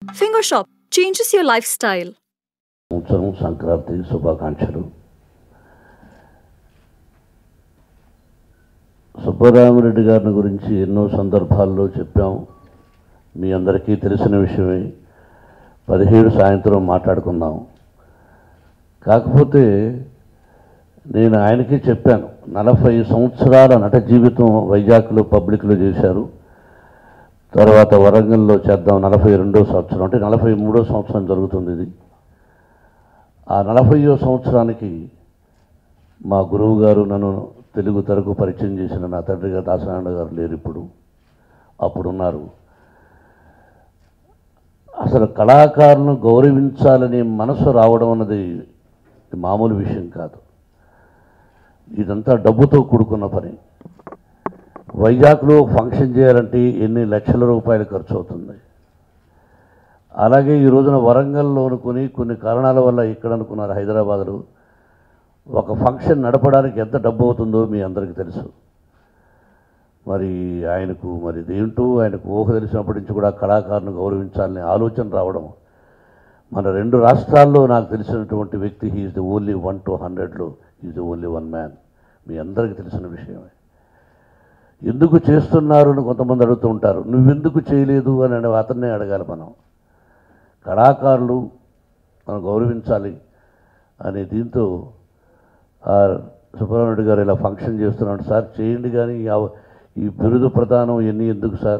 Finger Shop changes your lifestyle. సంవత్సరం సంక్రాంతి శుభాకాంక్షలు సుబ్బరామరెడ్డి గారిని గురించి ఎన్నో సందర్భాల్లో చెప్పాం మీ అందరికీ తెలిసిన విషయమే పదిహేడు సాయంత్రం మాట్లాడుకుందాం కాకపోతే నేను ఆయనకే చెప్పాను నలభై సంవత్సరాల నట జీవితం వైజాగ్లో పబ్లిక్లో చేశారు తర్వాత వరంగల్లో చేద్దాం నలభై రెండో సంవత్సరం అంటే నలభై మూడో సంవత్సరం జరుగుతుంది ఇది ఆ నలభైయో సంవత్సరానికి మా గురువు గారు నన్ను తెలుగు తరకు పరిచయం చేసిన నా తండ్రి గారు దాసనారాయణ గారు లేరు ఇప్పుడు అప్పుడున్నారు అసలు కళాకారులను గౌరవించాలనే మనసు రావడం అన్నది మామూలు విషయం కాదు ఇదంతా డబ్బుతో కూడుకున్న పని వైజాగ్లో ఫంక్షన్ చేయాలంటే ఎన్ని లక్షల రూపాయలు ఖర్చు అవుతుంది అలాగే ఈ రోజున వరంగల్లో అనుకుని కొన్ని కారణాల వల్ల ఇక్కడ అనుకున్నారు హైదరాబాద్లో ఒక ఫంక్షన్ నడపడానికి ఎంత డబ్బు అవుతుందో మీ అందరికీ తెలుసు మరి ఆయనకు మరి దేంటూ ఆయనకు ఊహ తెలిసినప్పటి నుంచి కూడా కళాకారుని గౌరవించాలనే ఆలోచన రావడం మన రెండు రాష్ట్రాల్లో నాకు తెలిసినటువంటి వ్యక్తి he is the only one to హండ్రెడ్లో is the only one man మీ అందరికీ తెలిసిన విషయమే ఎందుకు చేస్తున్నారు అని కొంతమంది అడుగుతూ ఉంటారు నువ్వెందుకు చేయలేదు అని అనే అతన్నే అడగాలి మనం కళాకారులు మనం గౌరవించాలి అనే దీంతో ఆ సుబ్రహ్మణ్యుడు గారు ఇలా ఫంక్షన్ చేస్తున్నాడు సార్ చేయండి కానీ ఈ అవ- ఈ బిరుదు ప్రదానం ఎన్ని ఎందుకు సార్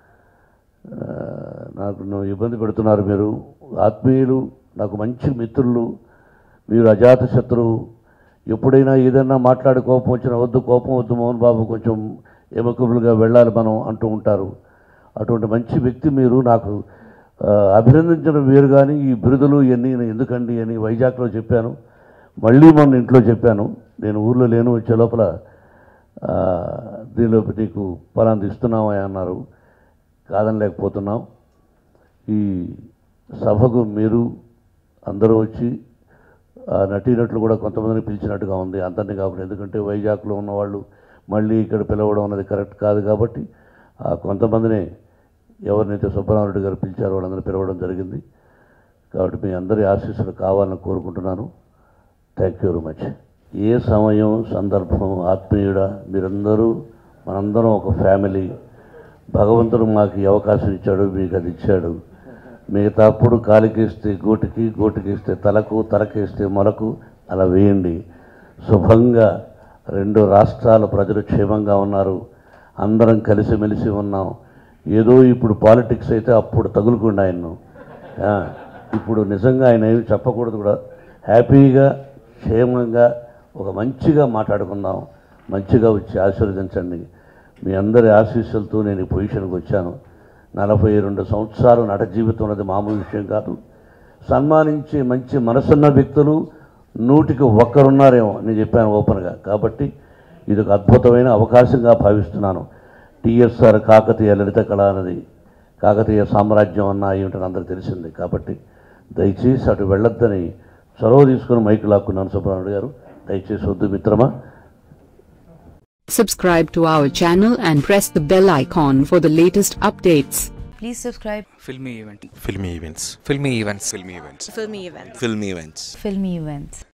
ఆ, నాకు నువ్వు ఇబ్బంది పెడుతున్నారు మీరు ఆత్మీయులు నాకు మంచి మిత్రులు మీరు అజాత శత్రువు ఎప్పుడైనా ఏదైనా మాట్లాడి కోపం వచ్చినా వద్దు కోపం వద్దు మోహన్ బాబు కొంచెం ఎమకబుల్గా వెళ్ళాలి మనం అంటూ ఉంటారు అటువంటి మంచి వ్యక్తి మీరు నాకు ఆ, అభినందించడం వేరు కానీ ఈ బిరుదులు ఇవన్నీ నేను ఎందుకండి అని వైజాగ్లో చెప్పాను మళ్ళీ మొన్న ఇంట్లో చెప్పాను నేను ఊర్లో లేను వచ్చే లోపల ఆ, దీనిలో నీకు పలాంది ఇస్తున్నామా అన్నారు కాదని లేకపోతున్నాం ఈ సభకు మీరు అందరూ వచ్చి ఆ నటీనటులు కూడా కొంతమందిని పిలిచినట్టుగా ఉంది అందరినీ కాకుండా ఎందుకంటే వైజాగ్లో ఉన్నవాళ్ళు మళ్ళీ ఇక్కడ పిలవడం అనేది కరెక్ట్ కాదు కాబట్టి ఆ కొంతమందిని ఎవరినైతే సుబ్బరామరెడ్డి గారు పిలిచారో వాళ్ళందరూ పిలవడం జరిగింది కాబట్టి మీ అందరి ఆశీస్సులు కావాలని కోరుకుంటున్నాను థ్యాంక్ యూ వెరీ మచ్ ఏ సమయం సందర్భం ఆత్మీయుడ మీరందరూ మనందరం ఒక ఫ్యామిలీ భగవంతుడు మాకు ఈ అవకాశం ఇచ్చాడు మీకు అది ఇచ్చాడు మిగతా అప్పుడు కాలికేస్తే గోటికి గోటికేస్తే తలకు తలకేస్తే మొలకు అలా వేయండి శుభంగా రెండు రాష్ట్రాల ప్రజలు క్షేమంగా ఉన్నారు అందరం కలిసిమెలిసి ఉన్నాం ఏదో ఇప్పుడు పాలిటిక్స్ అయితే అప్పుడు తగులుకుండా ఆయన్ను ఆ, ఇప్పుడు నిజంగా ఆయన ఏమి చెప్పకూడదు కూడా హ్యాపీగా క్షేమంగా ఒక మంచిగా మాట్లాడుకుందాం మంచిగా వచ్చి ఆశీర్వదించండి మీ అందరి ఆశీస్సులతో నేను ఈ పొజిషన్కి వచ్చాను నలభై రెండు సంవత్సరాలు నట జీవితం అనేది మామూలు విషయం కాదు సన్మానించే మంచి మనసున్న వ్యక్తులు నూటికి ఒక్కరున్నారేమో నేను చెప్పాను ఓపెన్గా కాబట్టి ఇది ఒక అద్భుతమైన అవకాశంగా భావిస్తున్నాను టీఎస్ఆర్ కాకతీయ లలిత కళ అన్నది కాకతీయ సామ్రాజ్యం అన్న ఏమిటని అందరికీ తెలిసింది కాబట్టి దయచేసి అటు వెళ్ళొద్దని చొరవ తీసుకుని మైకు లాక్కున్నాను సుబ్రహ్మణ్యుడు గారు దయచేసి వద్దు మిత్రమా Subscribe to our channel and press the bell icon for the latest updates. Please subscribe filmy event filmy events filmy events filmy events filmy events. filmy events Filmy Events.